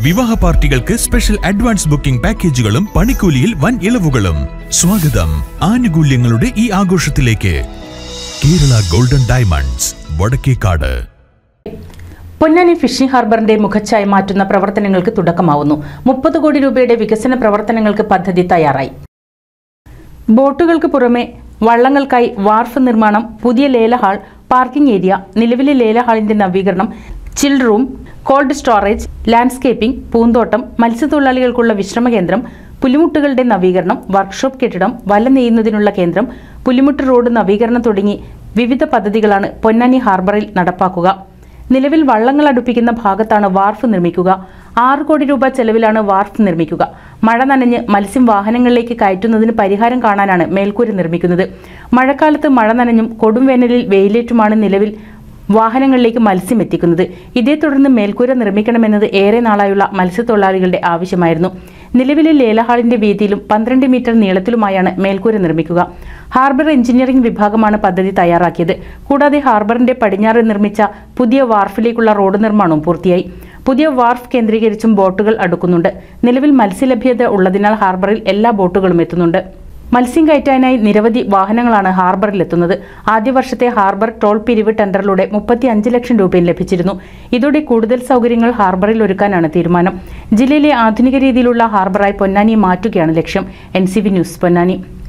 വിവാഹ പാർട്ടികൾക്ക് special advance booking പാക്കേജുകളും പണിക്കൂലിയിൽ വൻ ഇളവുകളും സ്വാഗതം ആനുകൂല്യങ്ങളുടെ ഈ ആഘോഷത്തിലേക്ക് Kerala golden diamonds Vadakkekad Ponnani fishing ഹാർബറിന്റെ മുഖച്ഛായ മാറ്റുന്ന പ്രവർത്തനങ്ങൾക്ക് തുടക്കമാവുന്നു മുപ്പത് കോടി രൂപയുടെ വികസന പ്രവർത്തനങ്ങൾക്ക് പദ്ധതി തയ്യാറായി ബോട്ടുകൾക്ക് പുറമെ വള്ളങ്ങൾക്കായി വാർഫ് നിർമ്മാണം പുതിയ ലേല ഹാൾ പാർക്കിംഗ് ഏരിയ നിലവിലെ ലേല ഹാളിന്റെ നവീകരണം chill room cold storage landscaping പൂന്തോട്ടം മത്സ്യത്തൊഴിലാളികൾക്കുള്ള വിശ്രമ കേന്ദ്രം പുലിമുട്ടുകളുടെ നവീകരണം വർക്ക്ഷോപ്പ് കെട്ടിടം വല നെയ്യുന്നതിനുള്ള കേന്ദ്രം പുലിമുട്ട് റോഡ് നവീകരണം തുടങ്ങി വിവിധ പദ്ധതികളാണ് പൊന്നാനി ഹാർബറിൽ നടപ്പാക്കുക നിലവിൽ വള്ളങ്ങൾ അടുപ്പിക്കുന്ന ഭാഗത്താണ് വാർഫ് നിർമ്മിക്കുക ആറ് കോടി രൂപ ചെലവിലാണ് വാർഫ് നിർമ്മിക്കുക മഴ നനഞ്ഞ് മത്സ്യം വാഹനങ്ങളിലേക്ക് കയറ്റുന്നതിന് പരിഹാരം കാണാനാണ് മേൽക്കൂര നിർമ്മിക്കുന്നത് മഴക്കാലത്ത് മഴ നനഞ്ഞും കൊടുംവേനലിൽ വെയിലേറ്റുമാണ് നിലവിൽ വാഹനങ്ങളിലേക്ക് മത്സ്യം എത്തിക്കുന്നത് ഇതേ തുടർന്ന് മേൽക്കൂര നിർമ്മിക്കണമെന്നത് ഏറെ നാളായുള്ള മത്സ്യത്തൊഴിലാളികളുടെ ആവശ്യമായിരുന്നു നിലവിലെ ലേലഹാളിന്റെ വീതിയിലും പന്ത്രണ്ട് മീറ്റർ നീളത്തിലുമായാണ് മേൽക്കൂര നിർമ്മിക്കുക ഹാർബർ എഞ്ചിനീയറിംഗ് വിഭാഗമാണ് പദ്ധതി തയ്യാറാക്കിയത് കൂടാതെ ഹാർബറിന്റെ പടിഞ്ഞാറ് നിർമ്മിച്ച പുതിയ വാർഫിലേക്കുള്ള റോഡ് നിർമ്മാണവും പൂർത്തിയായി പുതിയ വാർഫ് കേന്ദ്രീകരിച്ചും ബോട്ടുകൾ അടുക്കുന്നുണ്ട് നിലവിൽ മത്സ്യലഭ്യത ഉള്ളതിനാൽ ഹാർബറിൽ എല്ലാ ബോട്ടുകളും എത്തുന്നുണ്ട് മത്സ്യം കയറ്റാനായി നിരവധി വാഹനങ്ങളാണ് ഹാർബറിൽ എത്തുന്നത് ആദ്യ വർഷത്തെ ഹാർബർ ടോൾ പിരിവ് ടെൻഡറിലൂടെ മുപ്പത്തി അഞ്ച് ലക്ഷം രൂപയും ലഭിച്ചിരുന്നു ഇതോടെ കൂടുതൽ സൗകര്യങ്ങൾ ഹാർബറിൽ ഒരുക്കാനാണ് തീരുമാനം ജില്ലയിലെ ആധുനിക രീതിയിലുള്ള ഹാർബറായി പൊന്നാനിയെ മാറ്റുകയാണ് ലക്ഷ്യം എൻ ന്യൂസ് പൊന്നാനി